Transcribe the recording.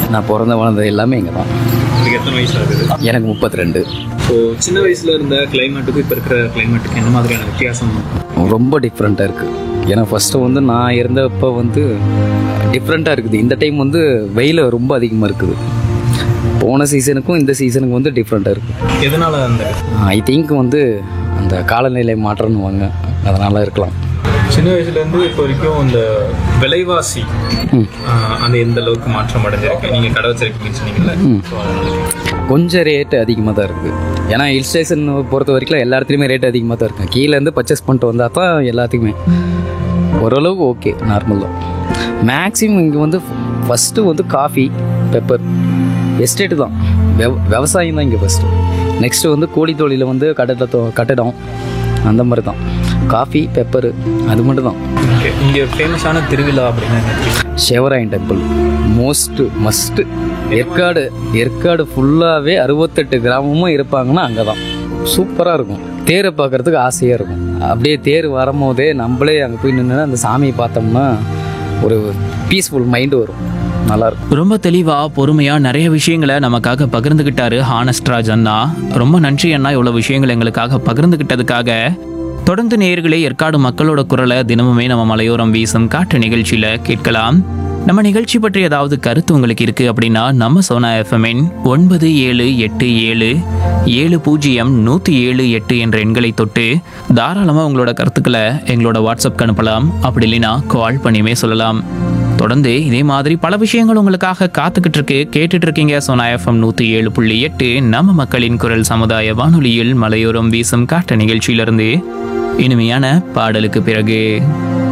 நான் பிறந்த வளர்ந்தது எல்லாமே இங்கே தான் உங்களுக்கு எத்தனை வயசு ஆகுது எனக்கு முப்பத்தி ரெண்டு ஸோ சின்ன வயசுல இருந்த கிளைமேட்டுக்கும் இப்போ இருக்கிற கிளைமேட்டுக்கு என்ன மாதிரியான வித்தியாசம் ரொம்ப டிஃப்ரெண்ட்டாக இருக்குது ஏன்னா ஃபஸ்ட்டு வந்து நான் இருந்தப்போ வந்து டிஃப்ரெண்ட்டாக இருக்குது இந்த டைம் வந்து வெயில் ரொம்ப அதிகமாக இருக்குது போன சீசனுக்கும் இந்த சீசனுக்கும் வந்து டிஃப்ரெண்ட்டாக இருக்குது எதனால அந்த ஐ திங்க் வந்து அந்த காலநிலை மாற்றம்னு வாங்க அதனால் இருக்கலாம் சின்ன வயசுல இருந்து இப்போ வரைக்கும் இந்த விலைவாசி ஆஹ், அந்த எந்த அளவுக்கு மாற்றம் அடைஞ்சிருக்கு நீங்க கடை வச்சிருக்கீங்கன்னு சொன்னீங்கல்ல So, அதனால கேக்குறேன். கொஞ்சம் ரேட்டு அதிகமாக தான் இருக்குது ஏன்னா ஹில் ஸ்டேஷன் பொறுத்த வரைக்கும் எல்லா இடத்துலையுமே ரேட் அதிகமாக தான் இருக்கும் கீழேருந்து பர்ச்சேஸ் பண்ணிட்டு வந்தால் தான் எல்லாத்துக்குமே ஓரளவுக்கு ஓகே நார்மல் தான் மேக்ஸிமம் இங்கே வந்து ஃபஸ்ட்டு வந்து காஃபி பெப்பர் எஸ்டேட்டு தான் வெவ விவசாயம் தான் இங்கே ஃபஸ்ட்டு நெக்ஸ்ட்டு வந்து கோழி தொழிலில் வந்து கட்டட கட்டடம் அந்த மாதிரி தான் காஃபி பெப்பரு அது மட்டும் தான் Okay. இங்க ஃபேமஸான திருவிழா அப்படின்னா என்ன திருவிழா? Shevaroyan temple most must Yercaud Yercaud ஃபுல்லாகவே அறுபத்தெட்டு கிராமமும் இருப்பாங்கன்னா அங்கே தான் சூப்பராக இருக்கும் தேரை பார்க்கறதுக்கு ஆசையாக இருக்கும் அப்படியே தேர் வரும்போதே நம்மளே அங்கே போய் நின்று அந்த சாமியை பார்த்தோம்னா ஒரு பீஸ்ஃபுல் மைண்டு வரும் நல்லாயிருக்கும் ரொம்ப தெளிவா பொறுமையா நிறைய விஷயங்களை நமக்காக பகிர்ந்துகிட்டாரு ஹானஸ்ட்ராஜ் அண்ணா ரொம்ப நன்றி அண்ணா இவ்வளவு விஷயங்களை எங்களுக்காக பகிர்ந்துகிட்டதுக்காக தொடர்ந்து நேயர்களே ஏற்காடு மக்களோட குரலை தினமுமே நம்ம மலையோரம் வீசும் காற்று நிகழ்ச்சியில கேட்கலாம் நம்ம நிகழ்ச்சி பற்றி ஏதாவது கருத்து உங்களுக்கு இருக்கு அப்படின்னா நம்ம சோனா எஃப்எம்என் ஒன்பது ஏழு எட்டு ஏழு ஏழு பூஜ்ஜியம் நூற்றி ஏழு எட்டு என்ற எண்களை தொட்டு தாராளமாக உங்களோட கருத்துக்களை எங்களோட வாட்ஸ்அப்க்கு அனுப்பலாம் அப்படி இல்லைன்னா கால் பண்ணியுமே சொல்லலாம் தொடர்ந்து இதே மாதிரி பல விஷயங்கள் உங்களுக்காக காத்துக்கிட்டு இருக்கு கேட்டுட்டு இருக்கீங்க சோனா எஃப்எம் நூற்றி ஏழு புள்ளி எட்டு நம்ம மக்களின் குரல் சமுதாய வானொலியில் மலையோரம் வீசும் காட்ட நிகழ்ச்சியிலிருந்து இனிமையான பாடலுக்கு பிறகு